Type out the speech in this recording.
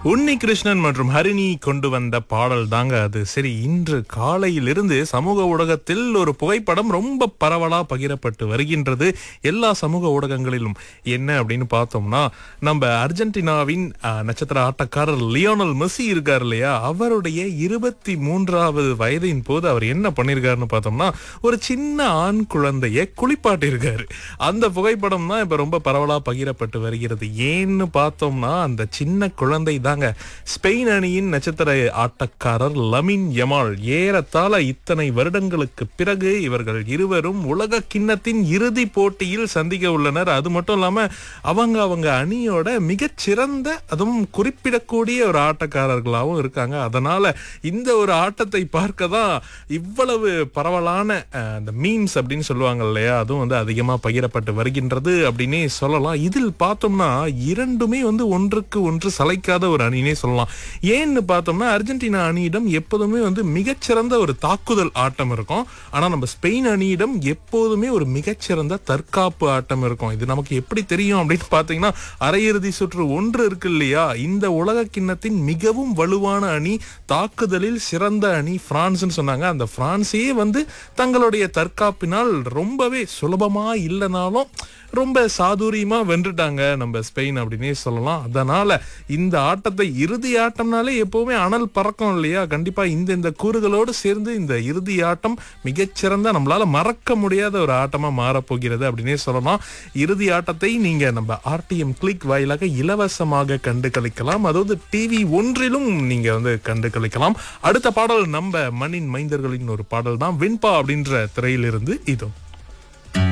உன்னி கிருஷ்ணன் மற்றும் ஹரிணி கொண்டு வந்த பாடல் தாங்க அது சரி இன்று காலையிலிருந்து சமூக ஊடகத்தில் ஒரு புகைப்படம் ரொம்ப பரவலா பகிரப்பட்டு வருகின்றது எல்லா சமூக ஊடகங்களிலும் என்ன அப்படின்னு பார்த்தோம்னா நம்ம அர்ஜென்டினாவின் அஹ், நட்சத்திர ஆட்டக்காரர் லியோனல் மெஸ்ஸி இருக்கார் இல்லையா அவருடைய இருபத்தி மூன்றாவது வயதின் போது அவர் என்ன பண்ணிருக்காருன்னு பார்த்தோம்னா ஒரு சின்ன ஆண் குழந்தைய குளிப்பாட்டியிருக்காரு அந்த புகைப்படம் தான் இப்ப ரொம்ப பரவலா பகிரப்பட்டு வருகிறது ஏன்னு பார்த்தோம்னா அந்த சின்ன குழந்தை தாங்க ஸ்பெயின் அணியின் நட்சத்திர ஆட்டக்காரர் லமின் யமால் ஏறத்தாழ இத்தனை வருடங்களுக்கு பிறகு இவர்கள் இருவரும் உலக கிண்ணத்தின் இறுதி போட்டியில் சந்திக்க உள்ளனர் அது மட்டும் இல்லாம அவங்க அவங்க அணியோட மிகச்சிறந்த அதுவும் குறிப்பிடக்கூடிய ஒரு ஆட்டக்காரர்களாகவும் இருக்காங்க அதனால இந்த ஒரு ஆட்டத்தை பார்க்க தான் இவ்வளவு பரவலான அஹ், அந்த மீம்ஸ் அப்படின்னு சொல்லுவாங்க இல்லையா அதுவும் வந்து அதிகமா பகிரப்பட்டு வருகின்றது அப்படின்னே சொல்லலாம் இதில் பார்த்தோம்னா இரண்டுமே வந்து ஒன்றுக்கு ஒன்று சளைக்காத ஒரு அணினே சொல்லலாம் ஏன்னு பார்த்தோம்னா அர்ஜென்டினா அணியிடம் எப்போதுமே வந்து மிகச்சிறந்த ஒரு தாக்குதல் ஆட்டம் இருக்கும் ஆனா நம்ம ஸ்பெயின் அணியிடம் எப்போதுமே ஒரு மிகச்சிறந்த தற்காப்பு ஆட்டம் இருக்கும் இது நமக்கு எப்படி தெரியும் அப்படின்னு பார்த்தீங்கன்னா அரையிறுதி சுற்று ஒன்று இருக்கு இல்லையா இந்த உலக கிண்ணத்தின் மிகவும் வலுவான அணி தாக்குதலில் சிறந்த அணி பிரான்ஸ்னு சொன்னாங்க அந்த பிரான்ஸே வந்து தங்களுடைய தற்காப்பினால் ரொம்பவே சுலபமா இல்லைனாலும் ரொம்ப சாதுரியமா வென்றுட்டாங்க நம்ம ஸ்பெயின் அப்படின்னே சொல்லலாம் அதனால இந்த ஆட்டத்தை இறுதி ஆட்டம்னாலே எப்பவுமே அனல் பறக்கும் இல்லையா கண்டிப்பா இந்த இந்த கூறுகளோடு சேர்ந்து இந்த இறுதி ஆட்டம் மிகச்சிறந்த நம்மளால மறக்க முடியாத ஒரு ஆட்டமா மாறப்போகிறது அப்படின்னே சொல்லலாம் இறுதி ஆட்டத்தை நீங்க நம்ம ஆர்டிஎம் கிளிக் வாயிலாக இலவசமாக கண்டு கழிக்கலாம் அதாவது டிவி ஒன்றிலும் நீங்க வந்து கண்டு கழிக்கலாம் அடுத்த பாடல் நம்ம மண்ணின் மைந்தர்களின் ஒரு பாடல் தான் வெண்பா அப்படின்ற திரையிலிருந்து இதோ